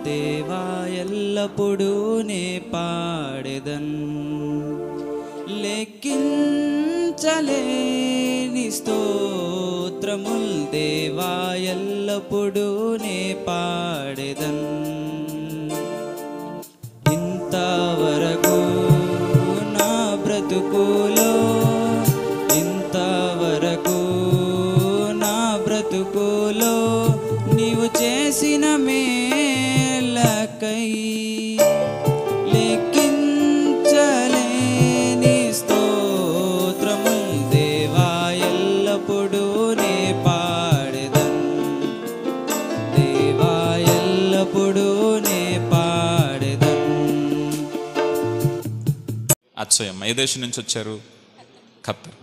దేవా ఎల్లప్పుడూ నే పాడెదన్ లెక్కించలేని స్తోత్రముల్ దేవా ఎల్లప్పుడూ నే పాడెదన్ ఇంతవరకు నా బ్రతుకులో ఇంతవరకు నా బ్రతుకులో నీవు చేసిన మేలకై లెక్కించలేని స్తోత్రముల్ దేవా ఎల్లప్పుడూ నే పాడెదన్ దేవా ఎల్లప్పుడూ నే పాడెదన్ అచ్చయ్యమ్మ ఏ దేశం నుంచి వచ్చారు ఖత్తర్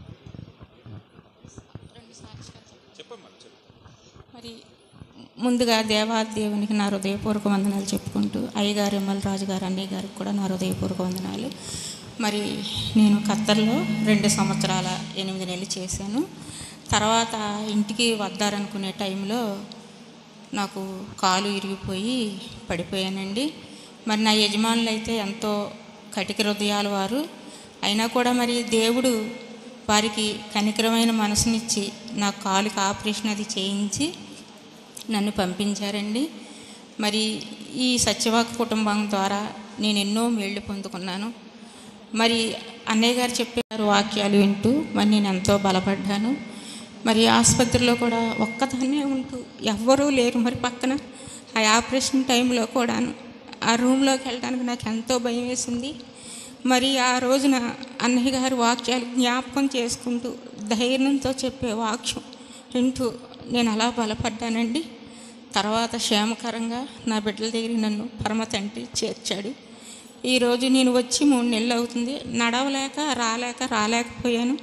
మరి ముందుగా దేవాదేవునికి నా హృదయపూర్వక వందనాలు చెప్పుకుంటూ అయ్యగారు ఎమ్మల రాజు గారు అన్నయ్య గారికి కూడా నా హృదయపూర్వక వందనాలు మరి నేను ఖత్తర్లో రెండు సంవత్సరాల ఎనిమిది నెలలు చేశాను తర్వాత ఇంటికి వద్దారనుకునే టైంలో నాకు కాలు ఇరిగిపోయి పడిపోయానండి మరి నా యజమానులు అయితే ఎంతో కటిక హృదయాలు వారు అయినా కూడా మరి దేవుడు వారికి కనికరమైన మనసునిచ్చి నా కాలుకి ఆపరేషన్ అది చేయించి నన్ను పంపించారండి మరి ఈ సత్యవాక్ కుటుంబం ద్వారా నేను ఎన్నో మేళ్ళు పొందుకున్నాను మరి అన్నయ్య గారు చెప్పారు వాక్యాలు వింటూ మరి నేను ఎంతో బలపడ్డాను మరి ఆసుపత్రిలో కూడా ఒక్కదాన్నే ఉంటూ ఎవ్వరూ లేరు మరి పక్కన ఆ ఆపరేషన్ టైంలో కూడాను ఆ రూమ్లోకి వెళ్ళడానికి నాకు ఎంతో భయం వేసింది మరి ఆ రోజున అన్నయ్య గారి వాక్యాలు జ్ఞాపకం చేసుకుంటూ ధైర్యంతో చెప్పే వాక్యం వింటూ నేను అలా బలపడ్డానండి తర్వాత క్షేమకరంగా నా బిడ్డల దగ్గర నన్ను పరమ తండ్రి చేర్చాడు ఈరోజు నేను వచ్చి మూడు నెలలు అవుతుంది నడవలేక రాలేక రాలేకపోయాను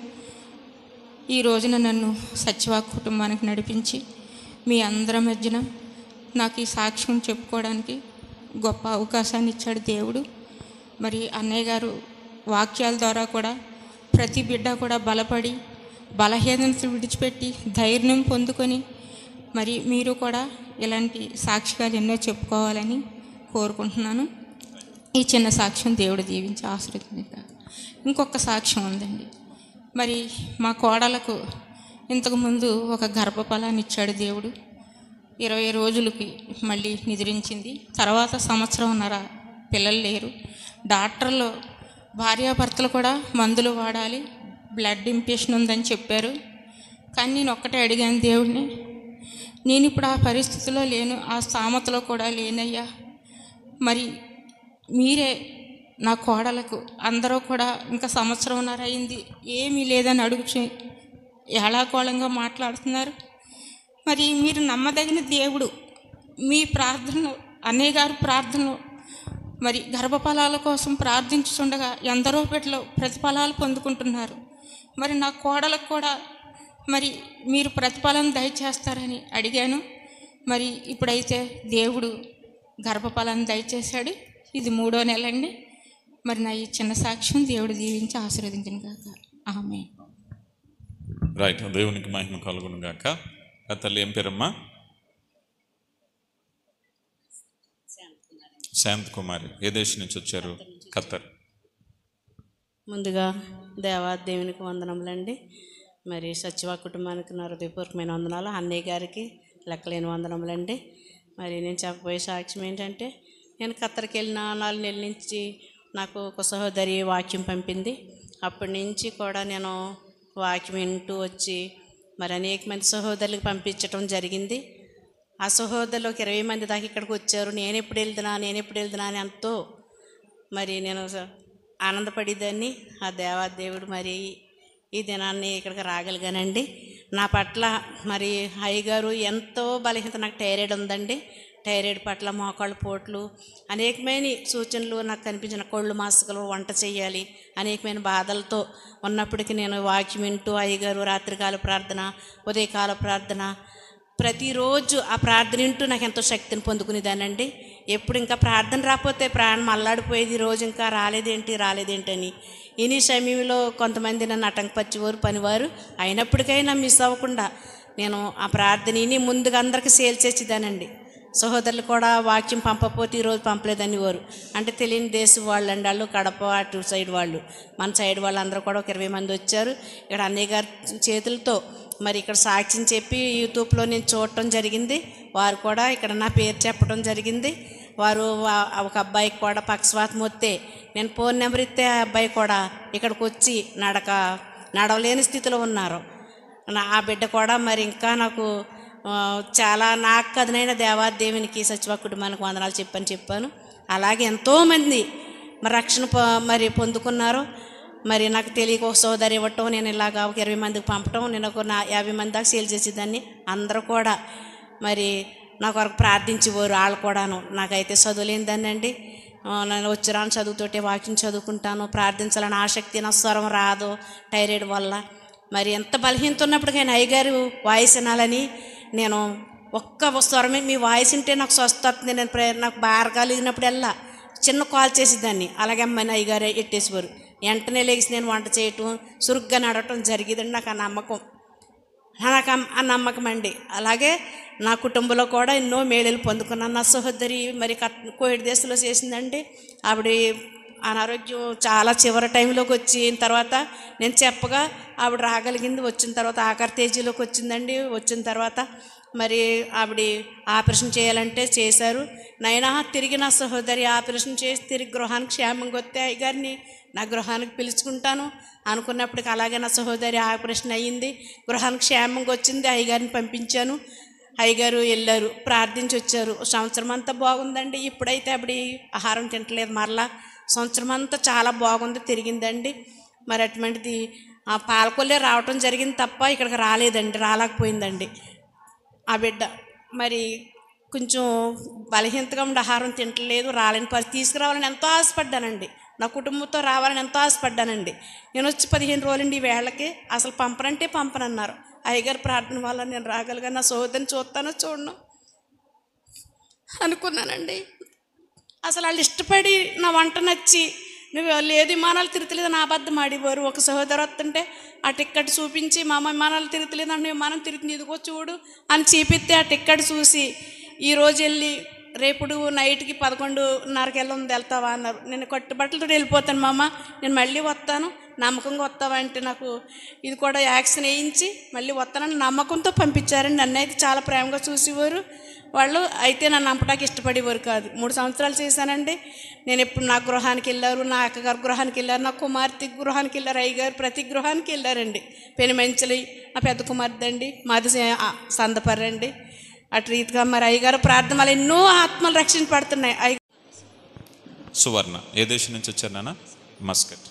ఈ రోజున నన్ను సత్యవాక్ కుటుంబానికి నడిపించి మీ అందరి మధ్యన నాకు ఈ సాక్ష్యం చెప్పుకోవడానికి గొప్ప అవకాశాన్ని ఇచ్చాడు దేవుడు మరి అన్నయ్య గారు వాక్యాల ద్వారా కూడా ప్రతి బిడ్డ కూడా బలపడి బలహీనతలు విడిచిపెట్టి ధైర్యం పొందుకొని మరి మీరు కూడా ఇలాంటి సాక్ష్యాలు ఎన్నో చెప్పుకోవాలని కోరుకుంటున్నాను ఈ చిన్న సాక్ష్యం దేవుడు దీవించి ఆశ్రయించారు ఇంకొక సాక్ష్యం ఉందండి మరి మా కోడలకు ఇంతకుముందు ఒక గర్భఫలాన్ని ఇచ్చాడు దేవుడు ఇరవై రోజులకి మళ్ళీ నిద్రించింది తర్వాత సంవత్సరంన్నర పిల్లలు లేరు డాక్టర్లు భార్యాభర్తలు కూడా మందులు వాడాలి బ్లడ్ ఇంఫెక్షన్ ఉందని చెప్పారు కానీ నేను ఒక్కటే అడిగాను దేవుడిని నేను ఇప్పుడు ఆ పరిస్థితిలో లేను ఆ స్థామతలో కూడా లేనయ్యా మరి మీరే నా కోడలకు అందరూ కూడా ఇంకా సంవత్సరంన్నర అయింది ఏమీ లేదని అడుగుచు ఏళాకోళంగా మాట్లాడుతున్నారు మరి మీరు నమ్మదగిన దేవుడు మీ ప్రార్థనలు అన్నయ్య గారు ప్రార్థనలు మరి గర్భఫలాల కోసం ప్రార్థించుతుండగా ఎందరో బిడ్డలు ప్రతిఫలాలు పొందుకుంటున్నారు మరి నా కోడలకు కూడా మరి మీరు ప్రతిఫలం దయచేస్తారని అడిగాను మరి ఇప్పుడైతే దేవుడు గర్భఫలాన్ని దయచేశాడు ఇది మూడో నెల అండి మరి నా ఈ చిన్న సాక్ష్యం దేవుడు దీవించి ఆశీర్వదించిన కాక ఆమె రైట్ దేవునికి మహిమ కలుగును గాక ఆ తల్లి ఏం పేరమ్మా శాంత్ కుమారి ఏ దేశం నుంచి వచ్చారు ఖత్తర్ ముందుగా దేవాదేవునికి వందనములండి మరి సచివ కుటుంబానికి నా హృదయపూర్వకమైన వందనాలు అన్నయ్య గారికి లెక్కలేని వందనములండి మరి నేను చెప్పబోయే సాక్ష్యం ఏంటంటే నేను ఖత్తర్కి వెళ్ళిన నాలుగు నెలల నుంచి నాకు ఒక సహోదరి వాక్యం పంపింది అప్పటి నుంచి కూడా నేను వాక్యం వింటూ వచ్చి మరి అనేక మంది సహోదరులకు పంపించడం జరిగింది ఆ సహోదరులు ఒక ఇరవై మంది దాకా ఇక్కడికి వచ్చారు నేను ఎప్పుడు వెళ్తున్నా నేను ఎప్పుడు వెళ్తున్నా అని ఎంతో మరి నేను స- ఆనందపడేదాన్ని ఆ దేవాదేవుడు మరి ఈ దినాన్ని ఇక్కడికి రాగలిగానండి నా పట్ల మరి అయ్యగారు ఎంతో బలహీనత నాకు టైరాయిడ్ ఉందండి టైరాయిడ్ పట్ల మోకాళ్ళ పోట్లు అనేకమైన సూచనలు నాకు కనిపించిన కోళ్ళు మాసకలు వంట చేయాలి అనేకమైన బాధలతో ఉన్నప్పటికీ నేను వాక్యం వింటూ అయ్యగారు రాత్రికాల ప్రార్థన ఉదయకాల ప్రార్థన ప్రతిరోజు ఆ ప్రార్థన వింటూ నాకు ఎంతో శక్తిని పొందుకునేదానండి ఎప్పుడు ఇంకా ప్రార్థన రాకపోతే ప్రాణం అల్లాడిపోయేది ఈ రోజు ఇంకా రాలేదేంటి రాలేదేంటని ఇని సమయంలో కొంతమంది నన్ను అటంకపరిచేవారు పనివారు అయినప్పటికైనా మిస్ అవ్వకుండా నేను ఆ ప్రార్థన విని ముందుగా అందరికీ సేల్ చేసేదానండి సహోదరులు కూడా వాక్యం పంపకపోతే ఈరోజు పంపలేదని వారు అంటే తెలియని దేశం వాళ్ళు అండి వాళ్ళు కడప అటు సైడ్ వాళ్ళు మన సైడ్ వాళ్ళందరూ కూడా ఒక ఇరవై మంది వచ్చారు ఇక్కడ అన్నయ్య గారి చేతులతో మరి ఇక్కడ సాక్ష్యం చెప్పి యూట్యూబ్లో నేను చూడటం జరిగింది వారు కూడా ఇక్కడ నా పేరు చెప్పడం జరిగింది వారు వా- ఒక అబ్బాయికి కూడా పక్షవాతం వస్తే నేను ఫోన్ నెంబర్ ఇస్తే ఆ అబ్బాయి కూడా ఇక్కడికి వచ్చి నడక నడవలేని స్థితిలో ఉన్నారు నా ఆ బిడ్డ కూడా మరి ఇంకా నాకు ఆ, చాలా నాకు కదనైన దేవాదేవునికి సచివ కుటుంబానికి వందనాలు చెప్పని చెప్పాను అలాగే ఎంతోమంది మరి రక్షణ పొ- మరి పొందుకున్నారు మరి నాకు తెలియక ఒక సోదరి ఇవ్వటం నేను ఇలాగా ఒక ఇరవై మందికి పంపటం నేను ఒక నా యాభై మంది దాకా సేల్ చేసేదాన్ని అందరూ కూడా మరి నా కొరకు ప్రార్థించేవారు వాళ్ళు కూడాను నాకైతే చదువులేనిదాన్ని అండి నేను వచ్చిరాను చదువుతోటే వాక్యం చదువుకుంటాను ప్రార్థించాలని ఆసక్తి నా స్వరం రాదు థైరాయిడ్ వల్ల మరి ఎంత బలహీనత ఉన్నప్పటికైనా అయ్యగారు వాయిస్ వినాలని నేను ఒక్క స్వరమే మీ వాయిస్ ఉంటే నాకు స్వస్థ వస్తుంది నేను ప్రే నాకు బాగా కలిగినప్పుడల్లా చిన్న కాల్ చేసేదాన్ని అలాగే అమ్మాయిని అయ్యగారు ఎట్టేసేవారు వెంటనే లేచి నేను వంట చేయటం సురుగ్గా నడవటం జరిగేదండి నాకు ఆ నమ్మకం నాకు ఆ- ఆ నమ్మకం అండి అలాగే నా కుటుంబంలో కూడా ఎన్నో మేళలు పొందుకున్నాను నా సహోదరి మరి కట్ కోవిడ్ దేశంలో చేసిందండి ఆవిడ అనారోగ్యం చాలా చివరి టైంలోకి వచ్చిన తర్వాత నేను చెప్పగా ఆవిడ రాగలిగింది వచ్చిన తర్వాత ఆఖరి తేజీలోకి వచ్చిందండి వచ్చిన తర్వాత మరి ఆవిడ ఆపరేషన్ చేయాలంటే చేశారు నైనా తిరిగి నా సహోదరి ఆపరేషన్ చేసి తిరిగి గృహానికి క్షేమంగా వస్తే అయ్యగారిని నా గృహానికి పిలుచుకుంటాను అనుకున్నప్పటికి అలాగే నా సహోదరి ఆపరేషన్ అయ్యింది గృహానికి క్షేమంగా వచ్చింది అయ్యగారిని పంపించాను అయ్యగారు వెళ్ళారు ప్రార్థించి వచ్చారు సంవత్సరం అంతా బాగుందండి ఇప్పుడైతే అప్పుడు ఆహారం తింటలేదు మరలా సంవత్సరం అంతా చాలా బాగుంది తిరిగిందండి మరి అటువంటిది ఆ పాలకొల్లే రావటం జరిగింది తప్ప ఇక్కడికి రాలేదండి రాలేకపోయిందండి ఆ బిడ్డ మరి కొంచెం బలహీనతగా ఉండి ఆహారం తింటలేదు రాలేని పరిస్థితి తీసుకురావాలని ఎంతో ఆశపడ్డానండి నా కుటుంబంతో రావాలని ఎంతో ఆశపడ్డానండి నేను వచ్చి పదిహేను రోజులండి ఈ వేళకి అసలు పంపనంటే పంపనన్నారు అయ్యగారి ప్రార్థన వల్ల నేను రాగలిగా నా సోదరిని చూస్తానో చూడను అనుకున్నానండి అసలు వాళ్ళు ఇష్టపడి నా వంట నచ్చి నువ్వు లేదు విమానాలు తిరుగుతలేదు నా అబద్ధం ఆడేవారు ఒక సహోదరు వస్తుంటే ఆ టిక్కెట్ చూపించి మా అమ్మ విమానాలు తిరుగుతలేదు అంటే విమానం తిరుగుతుంది ఇదిగో చూడు అని చూపిస్తే ఆ టిక్కెట్ చూసి ఈ రోజు వెళ్ళి రేపుడు నైట్కి పదకొండున్నరకి వెళ్ళి ఉంది వెళ్తావా అన్నారు నేను కట్టుబట్టలతో వెళ్ళిపోతాను మామ నేను మళ్ళీ వస్తాను నమ్మకంగా వస్తావా అంటే నాకు ఇది కూడా యాక్సిన్ వేయించి మళ్ళీ వస్తానని నమ్మకంతో పంపించారండి నన్ను అయితే చాలా ప్రేమగా చూసేవారు వాళ్ళు అయితే నన్ను నమ్మటానికి ఇష్టపడేవారు కాదు మూడు సంవత్సరాలు చేశానండి నేను ఎప్పుడు నా గృహానికి వెళ్ళారు నా అక్కగారి గృహానికి వెళ్ళారు నా కుమార్తె గృహానికి వెళ్ళారు అయ్యగారు ప్రతి గృహానికి వెళ్ళారండి పెనుమెంచలి నా పెద్ద కుమార్తె అండి మాది సందపర్రి అండి అటు రీతిగా మరి అయ్యగారు ప్రార్థన వల్ల ఎన్నో ఆత్మలు రక్షించబడుతున్నాయి అయ్య సువర్ణ ఏ దేశం నుంచి వచ్చారు నాన్న మస్కట్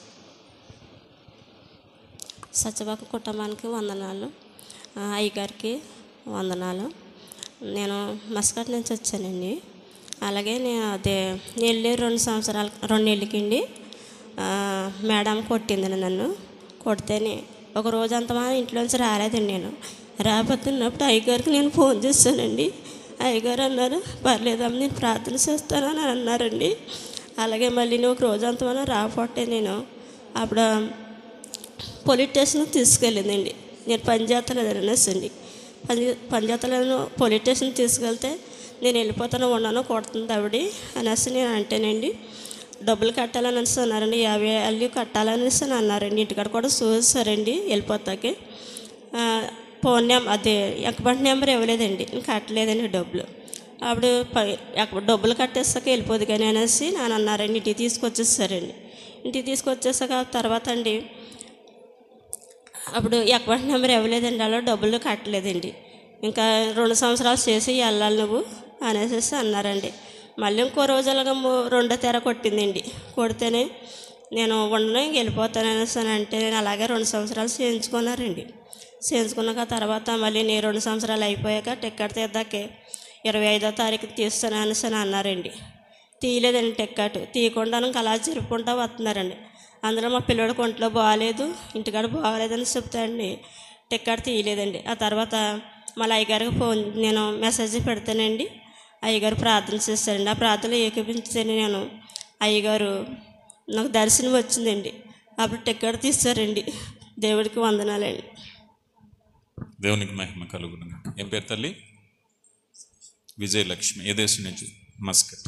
సత్యబాబు కుటుంబానికి వందనాలు ఆ, అయ్యగారికి వందనాలు నేను మస్కట్ నుంచి వచ్చానండి అలాగే నేను అదే వెళ్ళి రెండు సంవత్సరాలు రెండు నెలలకండి ఆ, మేడం కొట్టింది నన్ను కొడితేనే ఒక రోజు అంత మా ఇంట్లోంచి రాలేదండి నేను రాబోతున్నప్పుడు అయ్యగారికి నేను ఫోన్ చేశానండి అయ్యగారు అన్నారు పర్లేదమ్మ నేను ప్రార్థన చేస్తాను అని అన్నారండి అలాగే మళ్ళీ నువ్వు ఒక రోజు అంత మనం రాకపోతే నేను అప్పుడు పోలీస్ స్టేషన్కి తీసుకెళ్ళిందండి నేను పనిచేస్తలేదు అనేసండి పని పనిచేస్తలేను పోలీస్ స్టేషన్కి తీసుకెళ్తే నేను వెళ్ళిపోతాను ఉన్నాను కొడుతుంది ఆవిడ అనేసి నేను అంటేనండి డబ్బులు కట్టాలని అనేసి అన్నారండి యాభై వేలు కట్టాలనేసి అని అన్నారండి ఇంటికాడ కూడా చూసారండి వెళ్ళిపోతాకి ఆ, ఫోన్ నెంబర్ అదే అకౌంట్ నెంబర్ ఇవ్వలేదండి నేను కట్టలేదండి డబ్బులు అప్పుడు ప- అక్కడ డబ్బులు కట్టేసాక వెళ్ళిపోదు కానీ అనేసి నాన్న అన్నారండి ఇంటికి తీసుకొచ్చేసారండి ఇంటికి తీసుకొచ్చేసాక తర్వాత అండి అప్పుడు అకౌంట్ నెంబర్ ఇవ్వలేదండి అలా డబ్బులు కట్టలేదండి ఇంకా రెండు సంవత్సరాలు చేసి వెళ్ళాలి నువ్వు అనేసి అన్నారండి మళ్ళీ ఇంకో రోజు అలాగా మూ- రెండో తెర కొట్టిందండి కొడితేనే నేను ఉండను ఇంక వెళ్ళిపోతాను అనేసి అని అంటే నేను అలాగే రెండు సంవత్సరాలు చేయించుకున్నారండి చేయించుకున్నాక తర్వాత మళ్ళీ నేను రెండు సంవత్సరాలు అయిపోయాక టిక్కెట్ తీద్దాకే ఇరవై ఐదో తారీఖు తీస్తాను అనేసి అని అన్నారండి తీయలేదండి టిక్కెట్ తీయకుండా ఇంకా అలా జరుపుకుంటూ వస్తున్నారండి అందులో మా పిల్లడికి ఒంట్లో బాగాలేదు ఇంటికాడ బాగాలేదని చెప్తాండి టిక్కెట్ తీయలేదండి ఆ తర్వాత మళ్ళీ అయ్యగారికి ఫోన్ నేను మెసేజ్ పెడతానండి అయ్యగారు ప్రార్థన చేస్తారండి ఆ ప్రార్థనలో ఏకీపించని నేను అయ్యగారు నాకు దర్శనం వచ్చిందండి అప్పుడు టిక్కెట్ తీస్తారండి దేవుడికి వందనాలండి దేవునికి మహిమ కలుగును ఏం పేరు తల్లి విజయలక్ష్మి ఏ దేశం నుంచి మస్కట్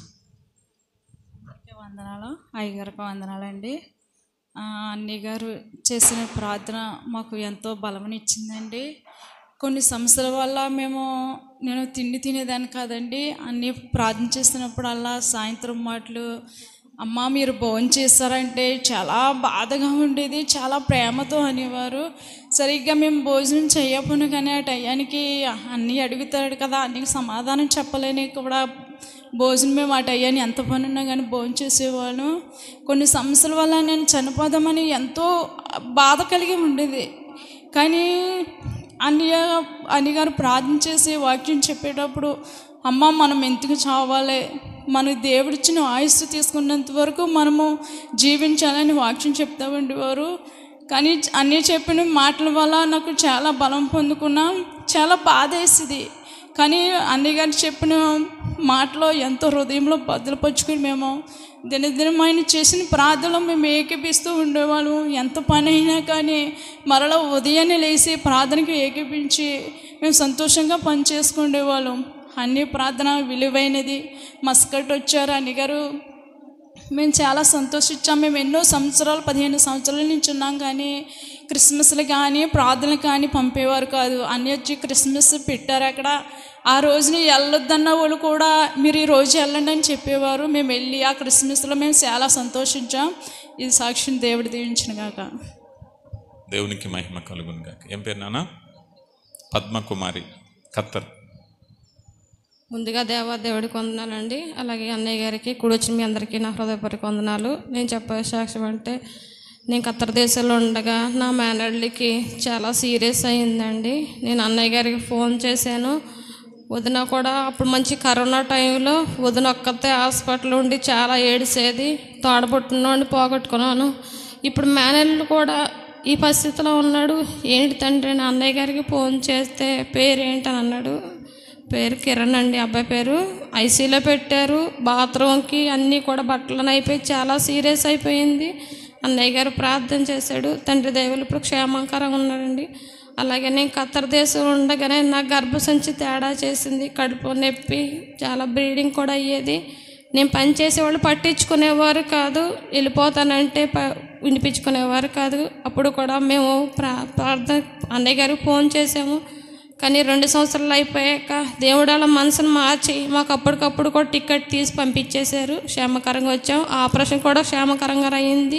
వందనాలు అయ్యగారికి వందనాలండి ఆ, అన్నయ్య గారు చేసిన ప్రార్థన మాకు ఎంతో బలమనిచ్చిందండి కొన్ని సమస్యల వల్ల మేము నేను తిండి తినేదాన్ని కాదండి అన్నీ ప్రార్థన చేస్తున్నప్పుడల్లా సాయంత్రం మాటలు అమ్మ మీరు భోజనం చేస్తారంటే చాలా బాధగా ఉండేది చాలా ప్రేమతో అనేవారు సరిగ్గా మేము భోజనం చేయకపోయినా కానీ ఆ టయానికి అన్నీ అడుగుతాడు కదా అన్నికి సమాధానం చెప్పలేని కూడా భోజనం మేము అటు అయ్యాని ఎంత పని ఉన్నా కానీ భోజనం చేసేవాళ్ళం కొన్ని సమస్యల వల్ల నేను చనిపోదామని ఎంతో బాధ కలిగి ఉండేది కానీ అన్నయ్య అన్నగారు ప్రార్థన చేసి వాక్యం చెప్పేటప్పుడు అమ్మ మనం ఎందుకు చావాలి మన దేవుడిచ్చిన ఆయుస్సు తీసుకున్నంత వరకు మనము జీవించాలని వాక్యం చెప్తా ఉండేవారు కానీ అన్నీ చెప్పిన మాటల వల్ల నాకు చాలా బలం పొందుకున్నాం చాలా బాధ వేసింది కానీ అన్నయ్య గారు చెప్పిన మాటలో ఎంతో హృదయంలో భద్రపరుచుకుని మేము దినదినం ఆయన చేసిన ప్రార్థనలో మేము ఏకీపిస్తూ ఉండేవాళ్ళం ఎంత పని అయినా కానీ మరలా ఉదయాన్నే లేచి ప్రార్థనకి ఏకీపించి మేము సంతోషంగా పని చేసుకునేవాళ్ళం అన్ని ప్రార్థన విలువైనది మస్కట్ వచ్చారు అన్నగారు మేము చాలా సంతోషించాం మేము ఎన్నో సంవత్సరాలు పదిహేను సంవత్సరాల నుంచి ఉన్నాం కానీ క్రిస్మస్లు కానీ ప్రార్థనలు కానీ పంపేవారు కాదు అన్ని వచ్చి క్రిస్మస్ పెట్టారు అక్కడ ఆ రోజుని వెళ్ళొద్దన్న వాళ్ళు కూడా మీరు ఈ రోజు వెళ్ళండి అని చెప్పేవారు మేము వెళ్ళి ఆ క్రిస్మస్లో మేము చాలా సంతోషించాం ఇది సాక్షిని దేవుడు దీవించిన గాక దేవునికి మహిమ కలుగును గాక ఏం పేరు నాన్న పద్మకుమారి ఖత్తర్ ముందుగా దేవా దేవుడికి వందనాలండి అలాగే అన్నయ్య గారికి కూడా వచ్చిన మీ అందరికీ నా హృదయపూర్వక వందనాలు నేను చెప్పే సాక్ష్యం అంటే నేను ఖత్తర్ దేశంలో ఉండగా నా మేనల్డ్కి చాలా సీరియస్ అయిందండి నేను అన్నయ్య గారికి ఫోన్ చేశాను వదిన కూడా అప్పుడు మంచి కరోనా టైంలో వదిన ఒక్కతే హాస్పిటల్ ఉండి చాలా ఏడిసేది తోడబుట్టినోడిని పోగొట్టుకున్నాను ఇప్పుడు మేనల్లు కూడా ఈ పరిస్థితిలో ఉన్నాడు ఏంటి తండ్రి నా అన్నయ్య గారికి ఫోన్ చేస్తే పేరు ఏంటని అన్నాడు పేరు కిరణ్ అండి అబ్బాయి పేరు ఐసీలో పెట్టారు బాత్రూమ్కి అన్నీ కూడా బట్టలను అయిపోయి చాలా సీరియస్ అయిపోయింది అన్నయ్య గారు ప్రార్థన చేశాడు తండ్రి దేవులు ఇప్పుడు క్షేమకరంగా ఉన్నాడండి అలాగే నేను ఖత్తర్ దేశం ఉండగానే నా గర్భసంచి తేడా చేసింది కడుపు నొప్పి చాలా బ్లీడింగ్ కూడా అయ్యేది నేను పని చేసేవాళ్ళు పట్టించుకునేవారు కాదు వెళ్ళిపోతానంటే ప వినిపించుకునేవారు కాదు అప్పుడు కూడా మేము ప్రా ప్రార్థన అన్నయ్య గారికి ఫోన్ చేసాము కానీ రెండు సంవత్సరాలు అయిపోయాక దేవుడు అలా మనసును మార్చి మాకు అప్పటికప్పుడు కూడా టికెట్ తీసి పంపించేశారు క్షేమకరంగా వచ్చాం ఆపరేషన్ కూడా క్షేమకరంగా అయింది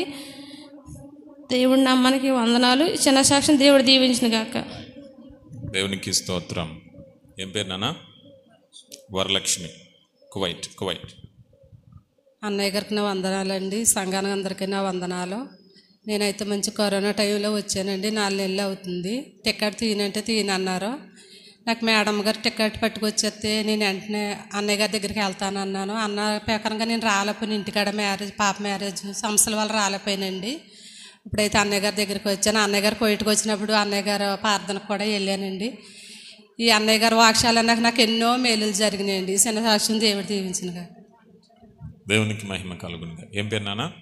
దేవుడి నమ్మనికి వందనాలు ఈ చిన్న సాక్ష్యం దేవుడు దీవించిన గాక దేవునికి స్తోత్రం ఏం పేరు నాన్న వరలక్ష్మి కువైట్ కువైట్ అన్నయ్య గారికి నా వందనాలండి సంఘానికి అందరికీ నా వందనాలు నేనైతే మంచి కరోనా టైంలో వచ్చానండి నాలుగు నెలలు అవుతుంది టికెట్ తీయనంటే తీయనన్నారు నాకు మేడం గారు టికెట్ పట్టుకొచ్చేస్తే నేను వెంటనే అన్నయ్య గారి దగ్గరికి వెళ్తాను అన్నాను అన్న ప్రకారంగా నేను రాలేకపోయిన ఇంటికాడ మ్యారేజ్ పాప మ్యారేజ్ సంస్థల వల్ల రాలేకపోయానండి ఇప్పుడైతే అన్నయ్య గారి దగ్గరికి వచ్చాను అన్నయ్య గారు కోయిట్కి వచ్చినప్పుడు అన్నయ్య గారు ప్రార్థనకు కూడా వెళ్ళానండి ఈ అన్నయ్య గారు వాక్షాలు నాకు నాకు ఎన్నో మేలులు జరిగినాయండి చిన్న సాక్ష్యం దేవుడు దీవించినగా దేవునికి మహిమ కలుగును గాక ఏం పేరు నాన్న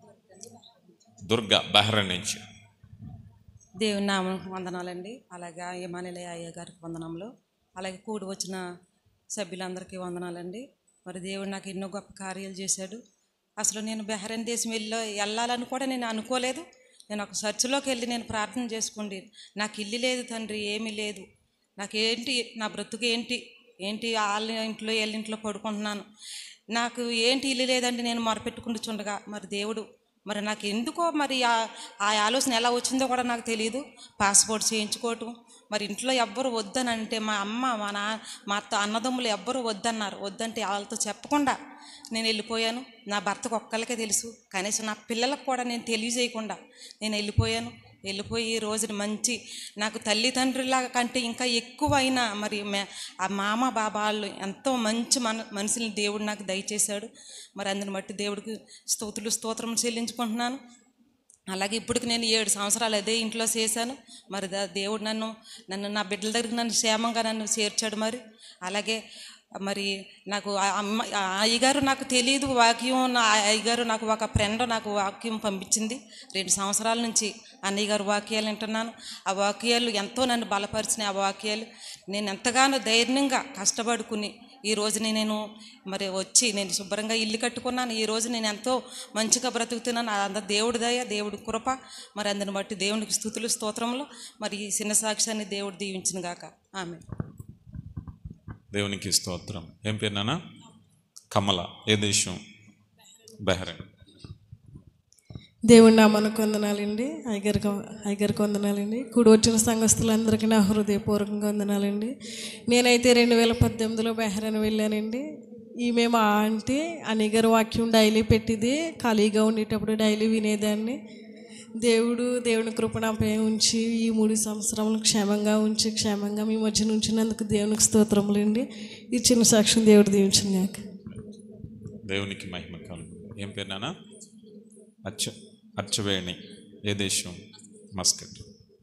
దుర్గా బహ్రైన్ నుంచి దేవుని నామకు వందనాలండి అలాగే ఇమానిలయ అయ్య గారికి వందనములు అలాగే కూడి వచ్చిన సభ్యులందరికీ వందనాలండి మరి దేవుడు నాకు ఎన్నో గొప్ప కార్యాలు చేశాడు అసలు నేను బెహ్రైన్ దేశం వెళ్ళి వెళ్ళాలని కూడా నేను అనుకోలేదు నేను ఒక చర్చిలోకి వెళ్ళి నేను ప్రార్థన చేసుకోండి నాకు ఇల్లు లేదు తండ్రి ఏమీ లేదు నాకేంటి నా బ్రతుకు ఏంటి ఏంటి వాళ్ళ ఇంట్లో వీళ్ళ ఇంట్లో పడుకుంటున్నాను నాకు ఏంటి ఇల్లు లేదండి నేను మొరపెట్టుకుంటుండగా మరి దేవుడు మరి నాకు ఎందుకో మరి ఆ- ఆ ఆలోచన ఎలా వచ్చిందో కూడా నాకు తెలియదు పాస్పోర్ట్ చేయించుకోవటం మరి ఇంట్లో ఎవ్వరు వద్దని అంటే మా అమ్మ మా నా మా అత్త అన్నదమ్ములు ఎవ్వరు వద్దన్నారు వద్దంటే వాళ్ళతో చెప్పకుండా నేను వెళ్ళిపోయాను నా భర్తకు ఒక్కళ్ళకే తెలుసు కనీసం నా పిల్లలకు కూడా నేను తెలియజేయకుండా నేను వెళ్ళిపోయాను వెళ్ళిపోయి ఈ రోజున మంచి నాకు తల్లిదండ్రుల కంటే ఇంకా ఎక్కువ అయినా మరి మే- ఆ మామ బాబాళ్ళు ఎంతో మంచి మన మనుషుల్ని దేవుడు నాకు దయచేశాడు మరి అందుని బట్టి దేవుడికి స్తోతులు స్తోత్రం చెల్లించుకుంటున్నాను అలాగే ఇప్పటికి నేను ఏడు సంవత్సరాలు అదే ఇంట్లో చేశాను మరి దా- దేవుడు నన్ను నన్ను నా బిడ్డల దగ్గరికి నన్ను క్షేమంగా నన్ను చేర్చాడు మరి అలాగే మరి నాకు ఆ అమ్మ ఆ అయ్యగారు నాకు తెలియదు వాక్యం నా అయ్యగారు నాకు ఒక ఫ్రెండ్ నాకు వాక్యం పంపించింది రెండు సంవత్సరాల నుంచి అన్నయ్య గారు వాక్యాలు వింటున్నాను ఆ వాక్యాలు ఎంతో నన్ను బలపరిచినాయి ఆ వాక్యాలు నేను ఎంతగానో ధైర్యంగా కష్టపడుకుని ఈ రోజుని నేను మరి వచ్చి నేను శుభ్రంగా ఇల్లు కట్టుకున్నాను ఈ రోజు నేను ఎంతో మంచిగా బ్రతుకుతున్నాను అంత దేవుడి దయ దేవుడి కృప మరి అందుని బట్టి దేవునికి స్థుతులు స్తోత్రంలో మరి ఈ చిన్న సాక్ష్యాన్ని దేవుడు దీవించిన గాక ఆమె దేవునికి స్తోత్రం ఏం పేరు నాన్న కమల ఏ దేశం బెహ్రెన్ దేవుడి నామానికి వందనాలండి ఐగరికి ఐగరికి వందనాలండి కూడి వచ్చిన సంఘస్థులందరికీ నా హృదయపూర్వకంగా వందనాలండి నేనైతే రెండు వేల పద్దెనిమిదిలో బెహ్రెన్ వెళ్ళానండి ఈమె మా ఆంటీ అనిగర్ వాక్యం డైలీ పెట్టింది ఖాళీగా ఉండేటప్పుడు డైలీ వినేదాన్ని దేవుడు దేవుని కృపణపై ఉంచి ఈ మూడు సంవత్సరములు క్షేమంగా ఉంచి క్షేమంగా మీ మధ్యన ఉంచినందుకు దేవునికి స్తోత్రములండి ఈ చిన్న సాక్ష్యం దేవుడు దీవించింది నాకు దేవునికి మహిమ కలుగు ఏం పేరు నాన్న అచ్చ అచ్చవేణి ఏ దేశం మస్కట్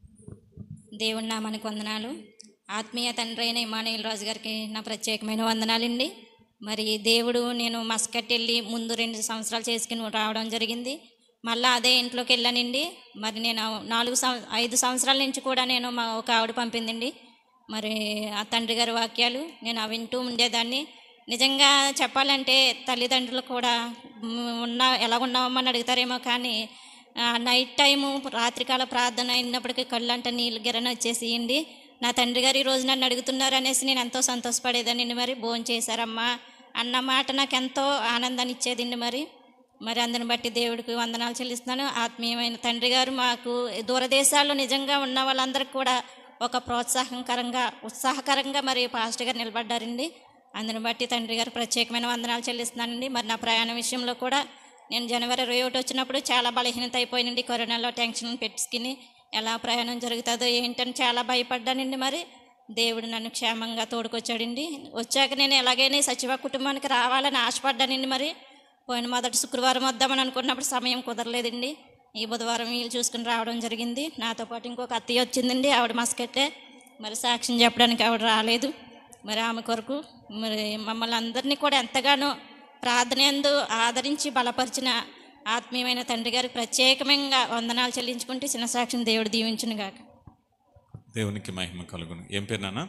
దేవుడి నామానికి వందనాలు ఆత్మీయ తండ్రి అయిన ఇమానుయేల్ రాజు గారికి నా ప్రత్యేకమైన వందనాలండి మరి దేవుడు నేను మస్కట్ వెళ్ళి ముందు రెండు సంవత్సరాలు చేసుకుని రావడం జరిగింది మళ్ళీ అదే ఇంట్లోకి వెళ్ళానండి మరి నేను నాలుగు సం ఐదు సంవత్సరాల నుంచి కూడా నేను మా ఒక ఆవిడ పంపిందండి మరి ఆ తండ్రి గారి వాక్యాలు నేను అవి వింటూ ఉండేదాన్ని నిజంగా చెప్పాలంటే తల్లిదండ్రులు కూడా మ్, ఉన్నా ఎలా ఉన్నామని అడుగుతారేమో కానీ ఆ, నైట్ టైము రాత్రికాల ప్రార్థన అయినప్పటికీ కళ్ళంట నీళ్ళు గిరన వచ్చేసియండి నా తండ్రి గారు ఈ రోజు నన్ను అడుగుతున్నారు అనేసి నేను ఎంతో సంతోషపడేదానండి మరి భోజనం చేశారమ్మా అన్న మాట నాకు ఎంతో ఆనందాన్ని ఇచ్చేదండి మరి మరి అందుని బట్టి దేవుడికి వందనాలు చెల్లిస్తున్నాను ఆత్మీయమైన తండ్రి గారు మాకు దూరదేశాల్లో నిజంగా ఉన్న వాళ్ళందరికీ కూడా ఒక ప్రోత్సాహకరంగా ఉత్సాహకరంగా మరి పాస్టర్ గారు నిలబడ్డారండి అందుని బట్టి తండ్రి గారు ప్రత్యేకమైన వందనాలు చెల్లిస్తున్నానండి మరి నా ప్రయాణ విషయంలో కూడా నేను జనవరి ఇరవై ఒకటి వచ్చినప్పుడు చాలా బలహీనత అయిపోయినండి కరోనాలో టెన్షన్ పెట్టుకుని ఎలా ప్రయాణం జరుగుతుందో ఏంటని చాలా భయపడ్డానండి మరి దేవుడు నన్ను క్షేమంగా తోడుకొచ్చాడండి వచ్చాక నేను ఎలాగైనా ఈ సచివ కుటుంబానికి రావాలని ఆశపడ్డానండి మరి పోయిన మొదటి శుక్రవారం వద్దామని అనుకున్నప్పుడు సమయం కుదరలేదండి ఈ బుధవారం వీలు చూసుకుని రావడం జరిగింది నాతో పాటు ఇంకొక అత్తయ్య వచ్చిందండి ఆవిడ మస్కెట్టే మరి సాక్ష్యం చెప్పడానికి ఆవిడ రాలేదు మరి ఆమె కొరకు మరి మమ్మల్ని అందరినీ కూడా ఎంతగానో ప్రార్థనందు ఆదరించి బలపరిచిన ఆత్మీయమైన తండ్రి గారికి ప్రత్యేకమైన వందనాలు చెల్లించుకుంటే చిన్న సాక్ష్యం దేవుడు దీవించును గాక దేవునికి మహిమ కలుగును ఏం పేరు నాన్న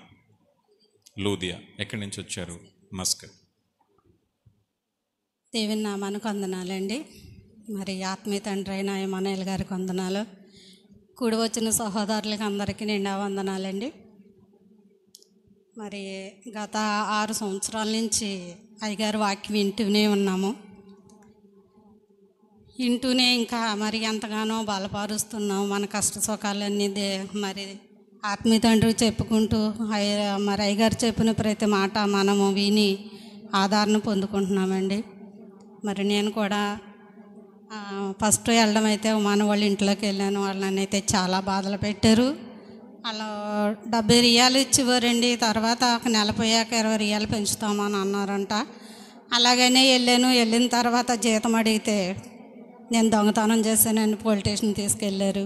లూదియా ఎక్కడి నుంచి వచ్చారు మస్కట్ దేవుని నామానికి వందనాలండి మరి ఆత్మీయ తండ్రి అయిన యమానేల్ గారికి వందనాలు కూడి వచ్చిన సహోదరులకి అందరికీ నిండా వందనాలండి మరి గత ఆరు సంవత్సరాల నుంచి అయ్యగారు వాక్యం వింటూనే ఉన్నాము వింటూనే ఇంకా మరి ఎంతగానో బలపరుస్తున్నాం మన కష్ట సుఖాలన్నీ దే మరి ఆత్మీయ తండ్రి చెప్పుకుంటూ అయ్య మరి అయ్యగారు చెప్పిన ప్రతి మాట మనము విని ఆదరణ పొందుకుంటున్నామండి మరి నేను కూడా ఆ, ఫస్ట్ వెళ్ళడం అయితే మన వాళ్ళ ఇంట్లోకి వెళ్ళాను వాళ్ళని అయితే చాలా బాధలు పెట్టారు అలా డెబ్బై రియాలు ఇచ్చేవారండి తర్వాత ఒక నెల పోయాక ఇరవై రియాలు పెంచుతామని అన్నారంట అలాగనే వెళ్ళాను వెళ్ళిన తర్వాత జీతం అడిగితే నేను దొంగతనం చేశానని పోలీస్ స్టేషన్ తీసుకెళ్ళారు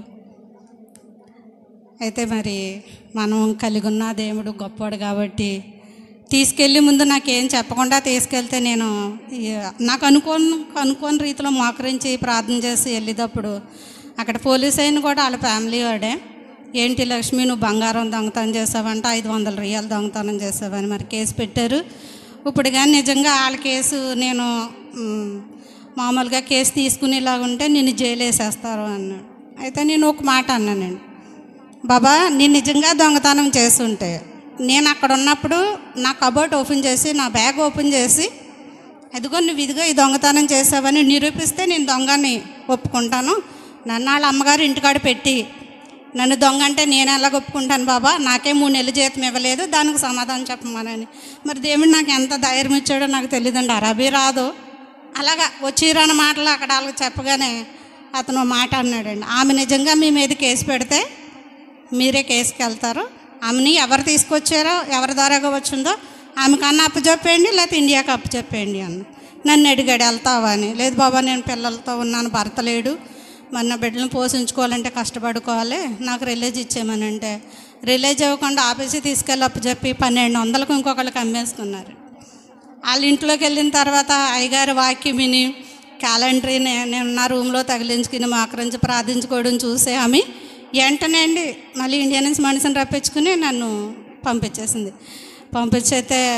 అయితే మరి మనం కలిగి ఉన్న దేవుడు గొప్పవాడు కాబట్టి తీసుకెళ్ళి ముందు నాకేం చెప్పకుండా తీసుకెళ్తే నేను ఈ- నాకు అనుకోని అనుకోని రీతిలో మోకరించి ప్రార్థన చేసి వెళ్ళేటప్పుడు అక్కడ పోలీస్ అయిన కూడా వాళ్ళ ఫ్యామిలీ వాడే ఏంటి లక్ష్మి నువ్వు బంగారం దొంగతనం చేసావంట ఐదు వందల రియాలు దొంగతనం చేసావని మరి కేసు పెట్టారు ఇప్పుడు కానీ నిజంగా వాళ్ళ కేసు నేను మ్, మామూలుగా కేసు తీసుకునేలాగా ఉంటే నిన్ను జైలు వేసేస్తారు అన్నాడు అయితే నేను ఒక మాట అన్నానండి బాబా నేను నిజంగా దొంగతనం చేస్తుంటే నేను అక్కడ ఉన్నప్పుడు నా కబోర్డ్ ఓపెన్ చేసి నా బ్యాగ్ ఓపెన్ చేసి అదిగో నువ్వు ఇదిగో ఈ దొంగతనం చేసావని నిరూపిస్తే నేను దొంగని ఒప్పుకుంటాను నన్ను వాళ్ళ అమ్మగారు ఇంటికాడ పెట్టి నన్ను దొంగ అంటే నేను ఎలాగ ఒప్పుకుంటాను బాబా నాకే మూడు నెలలు జీతం ఇవ్వలేదు దానికి సమాధానం చెప్పమనని మరి దేవుడు నాకు ఎంత ధైర్యం ఇచ్చాడో నాకు తెలియదండి అరబీ రాదు అలాగా వచ్చిరాని మాటలు అక్కడ వాళ్ళకి చెప్పగానే అతను ఒక మాట అన్నాడండి ఆమె నిజంగా మీ మీద కేసు పెడితే మీరే కేసుకి వెళ్తారు ఆమెని ఎవరు తీసుకొచ్చారో ఎవరి ద్వారాగా వచ్చిందో ఆమె కన్నా అప్పు చెప్పేయండి లేకపోతే ఇండియాకి అప్పు చెప్పేయండి అన్న నన్ను అడిగాడు వెళ్తావా అని లేదు బాబా నేను పిల్లలతో ఉన్నాను భర్త లేడు మరి నా బిడ్డలను పోషించుకోవాలంటే కష్టపడుకోవాలి నాకు రిలేజ్ ఇచ్చేయమనంటే రిలేజ్ ఇవ్వకుండా ఆఫీస్కి తీసుకెళ్ళి అప్పు చెప్పి పన్నెండు వందలకు ఇంకొకళ్ళకి అమ్మేసుకున్నారు వాళ్ళ ఇంట్లోకి వెళ్ళిన తర్వాత అయ్యగారి వాక్యం విని క్యాలెండర్ నేను నా రూమ్లో తగిలించుకుని మాకరించి ప్రార్థించుకోవడం చూసే ఆమె వెంటనే అండి మళ్ళీ ఇండియా నుంచి మనిషిని రప్పించుకుని నన్ను పంపించేసింది పంపించైతే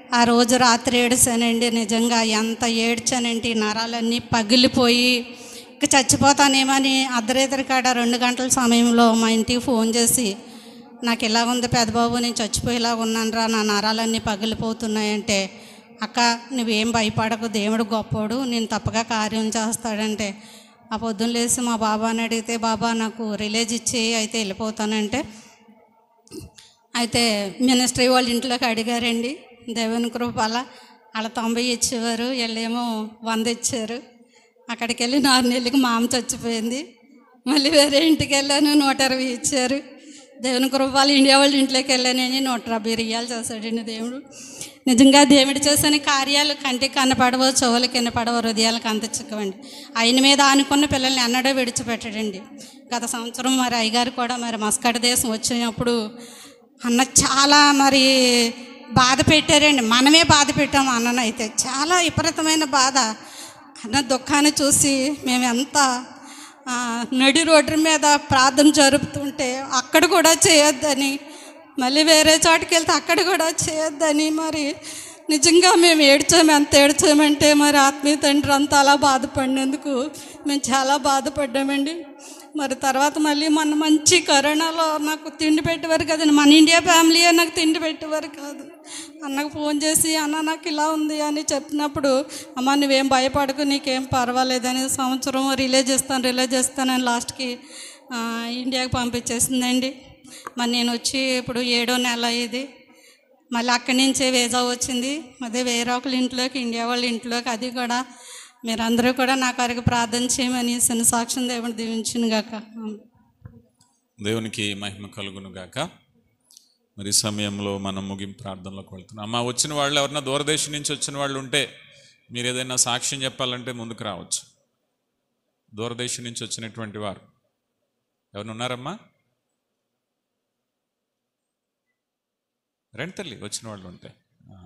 ఆ రోజు రాత్రి ఏడ్చానండి నిజంగా ఎంత ఏడ్చానంటే ఈ నరాలన్నీ పగిలిపోయి ఇక చచ్చిపోతానేమని అర్ధరేతరి కాడ రెండు గంటల సమయంలో మా ఇంటికి ఫోన్ చేసి నాకు ఇలా ఉంది పెద్దబాబు నేను చచ్చిపోయేలా ఉన్నాను రా నా నరాలన్నీ పగిలిపోతున్నాయంటే అక్క నువ్వేం భయపడకు దేవుడు గొప్పోడు నేను తప్పగా కార్యం చేస్తాడంటే ఆ పొద్దున్న లేచి మా బాబాని అడిగితే బాబా నాకు రిలేజ్ ఇచ్చి అయితే వెళ్ళిపోతానంటే అయితే మినిస్ట్రీ వాళ్ళ ఇంట్లోకి అడిగారండి దేవుని కృపల వాళ్ళ తొంభై ఇచ్చేవారు వీళ్ళేమో వంద ఇచ్చారు అక్కడికి వెళ్ళి నాలుగు నెలలకి మా అమ్మ చచ్చిపోయింది మళ్ళీ వేరే ఇంటికి వెళ్ళాను నూట ఇరవై ఇచ్చారు దేవుని కృపాలు ఇండియా వాళ్ళ ఇంట్లోకి వెళ్ళానని నూట యాభై రియాలు చేశాడండి దేవుడు నిజంగా దేవుడు చేసిన కార్యాలు కంటికి కనపడవో చెవులకి కనపడవో హృదయాలకు అంత చిక్కవండి ఆయన మీద ఆనుకున్న పిల్లల్ని ఎన్నడో విడిచిపెట్టడండి గత సంవత్సరం మరి అయ్యగారు కూడా మరి మస్కట్ దేశం వచ్చినప్పుడు అన్న చాలా మరి బాధ పెట్టారండి మనమే బాధ పెట్టాము అన్ననైతే చాలా విపరీతమైన బాధ అన్న దుఃఖాన్ని చూసి మేము ఎంత ఆ, నడి రోడ్డు మీద ప్రార్థన జరుపుతుంటే అక్కడ కూడా చేయొద్దని మళ్ళీ వేరే చోటుకి వెళ్తే అక్కడ కూడా చేయొద్దని మరి నిజంగా మేము ఏడ్చాము ఎంత ఏడ్చామంటే మరి ఆత్మీయ తండ్రి అంతా అలా బాధపడినందుకు మేము చాలా బాధపడ్డామండి మరి తర్వాత మళ్ళీ మన మంచి కరోనాలో నాకు తిండి పెట్టేవారు కదండి మన ఇండియా ఫ్యామిలీయే నాకు తిండి పెట్టేవారు కాదు అన్నకు ఫోన్ చేసి అన్న నాకు ఇలా ఉంది అని చెప్పినప్పుడు అమ్మ నువ్వేం భయపడకు నీకేం పర్వాలేదని సంవత్సరం రిలే చేస్తాను రిలే చేస్తానని లాస్ట్కి ఆ, ఇండియాకి పంపించేసిందండి మరి నేను వచ్చి ఇప్పుడు ఏడో నెల ఇది మళ్ళీ అక్కడి నుంచే వీసా వచ్చింది అదే వేరే ఒకళ్ళ ఇంట్లోకి ఇండియా వాళ్ళ ఇంట్లోకి అది కూడా మీరందరూ కూడా నా కొరకు ప్రార్థన చేయమని చిన్న సాక్ష్యం దేవుడు దీవించిన గాక దేవునికి మహిమ కలుగును గాక మరి ఈ సమయంలో మనం ముగింపు ప్రార్థనలోకి వెళ్తున్నాం అమ్మ వచ్చిన వాళ్ళు ఎవరన్నా దూరదేశం నుంచి వచ్చిన వాళ్ళు ఉంటే మీరు ఏదైనా సాక్ష్యం చెప్పాలంటే ముందుకు రావచ్చు దూరదేశం నుంచి వచ్చినటువంటి వారు ఎవరు ఉన్నారమ్మా రండి తల్లి వచ్చిన వాళ్ళు ఉంటే ఆ.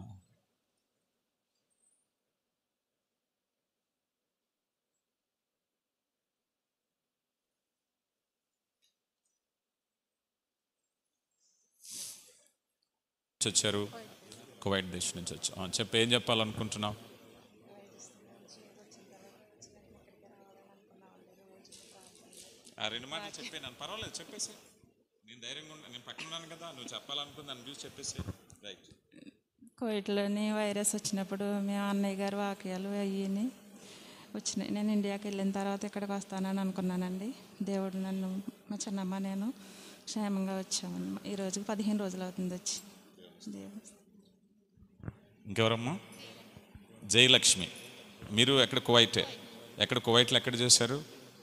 నుంచి వచ్చారు కువైట్ దేశం నుంచి వచ్చారు ఆ, చెప్పు ఏం చెప్పాలనుకుంటున్నావు ఆ రెండు మాటలు చెప్పే నన్ను పర్వాలేదు చెప్పేసి నేను ధైర్యంగా ఉన్నా నేను పక్కన ఉన్నాను కదా నువ్వు చెప్పాలనుకుంది నన్ను చూసి చెప్పేసి రైట్ కోవిడ్లోని వైరస్ వచ్చినప్పుడు మేము అన్నయ్య గారి వాక్యాలు అయ్యి వచ్చినాయి నేను ఇండియాకి వెళ్ళిన తర్వాత ఇక్కడికి వస్తానని అనుకున్నానండి దేవుడు నన్ను మా చిన్నమ్మ నేను క్షేమంగా వచ్చాము ఈ రోజుకి పదిహేను రోజులు అవుతుంది వచ్చి దేవుడు ఇంకెవరమ్మా జయలక్ష్మి మీరు ఎక్కడ కువైటే ఎక్కడ కువైట్లో ఎక్కడ చేశారు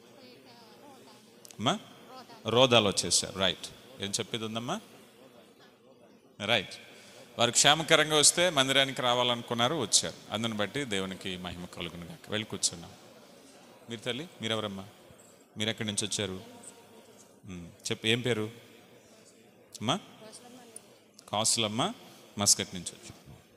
అమ్మా రోదాలో చేశారు రైట్ ఏం చెప్పేది ఉందమ్మా రైట్ వారు క్షేమకరంగా వస్తే మందిరానికి రావాలనుకున్నారు వచ్చారు అందుని బట్టి దేవునికి మహిమ కలుగును గాక వెళ్ళి కూర్చున్నాం మీరు తల్లి మీరెవరమ్మా మీరు ఎక్కడి నుంచి వచ్చారు ఉమ్, చెప్పు ఏం పేరు అమ్మా కాసులమ్మ మస్కట్ నుంచి వచ్చారు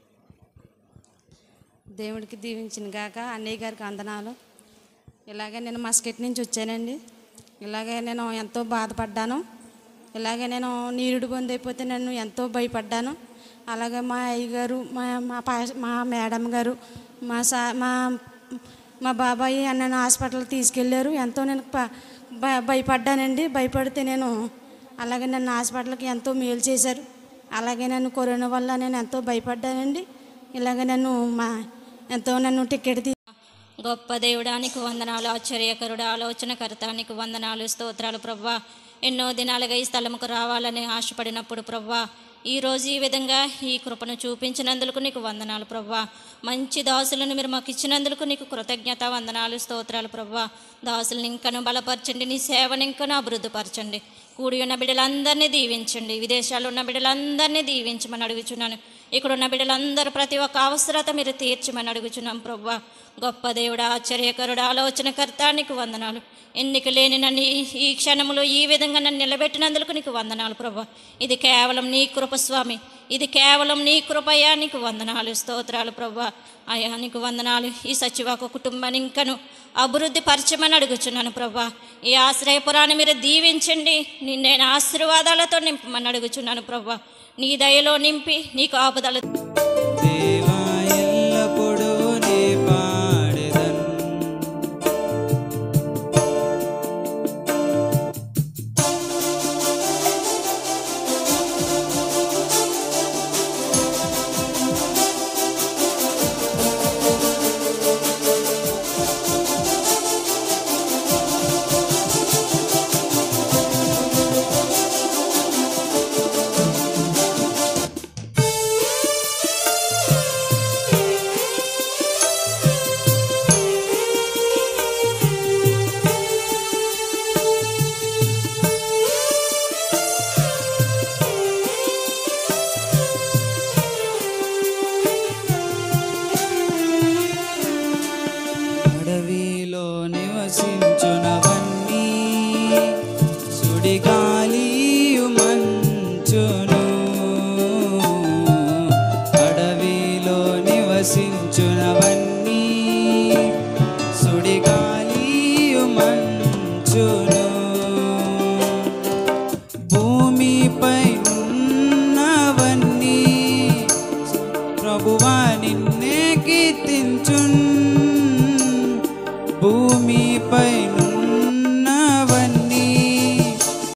దేవుడికి దీవించిన గాక అన్నయ్య గారికి అందనాలు ఇలాగే నేను మస్కెట్ నుంచి వచ్చానండి ఇలాగే నేను ఎంతో బాధపడ్డాను ఇలాగే నేను నీరుడు బంద్ అయిపోతే నేను ఎంతో భయపడ్డాను అలాగే మా అయ్యగారు మా మా పా మా మేడం గారు మా సా మా మా బాబాయ్ నన్ను హాస్పిటల్కి తీసుకెళ్ళారు ఎంతో నేను ప- భ- భయపడ్డానండి భయపడితే నేను అలాగే నన్ను హాస్పిటల్కి ఎంతో మేలు చేశారు అలాగే నన్ను కరోనా వల్ల నేను ఎంతో భయపడ్డానండి ఇలాగ నన్ను మా ఎంతో నన్ను టికెట్ తీ గొప్ప దేవుడానికి వందనాలు ఆశ్చర్యకరుడు ఆలోచనకర్తానికి వందనాలు స్తోత్రాలు ప్రవ్వా ఎన్నో దినాలుగా ఈ స్థలంకు రావాలని ఆశపడినప్పుడు ప్రవ్వా ఈ రోజు ఈ విధంగా ఈ కృపను చూపించినందుకు నీకు వందనాలు ప్రవ్వా మంచి దాసులను మీరు మాకు ఇచ్చినందుకు నీకు కృతజ్ఞత వందనాలు స్తోత్రాలు ప్రవ్వా దాసులను ఇంకను బలపరచండి నీ సేవను ఇంకను అభివృద్ధిపరచండి కూడి ఉన్న బిడ్డలందరినీ దీవించండి విదేశాల్లో ఉన్న బిడ్డలందరినీ దీవించమని అడుగుచున్నాను ఇక్కడ ఉన్న బిడ్డలందరూ ప్రతి ఒక్క అవసరత మీరు తీర్చమని అడుగుచున్నాం ప్రవ్వా గొప్ప దేవుడు ఆశ్చర్యకరుడు ఆలోచనకర్త నీకు వందనాలు ఎన్నిక లేని నన్ను ఈ- ఈ క్షణములో ఈ విధంగా నన్ను నిలబెట్టినందుకు నీకు వందనాలు ప్రభా ఇది కేవలం నీ కృప స్వామి ఇది కేవలం నీ కృపయ్యా నీకు వందనాలు స్తోత్రాలు ప్రభా అయ్యా నీకు వందనాలు ఈ సచివాక కుటుంబాన్ని ఇంకను అభివృద్ధి పరచమని అడుగుచున్నాను ప్రభా ఈ ఆశ్రయపురాన్ని మీరు దీవించండి నిన్న ఆశీర్వాదాలతో నింపమని అడుగుచున్నాను ప్రభా నీ దయలో నింపి నీకు ఆపుదల దేవ నివసించు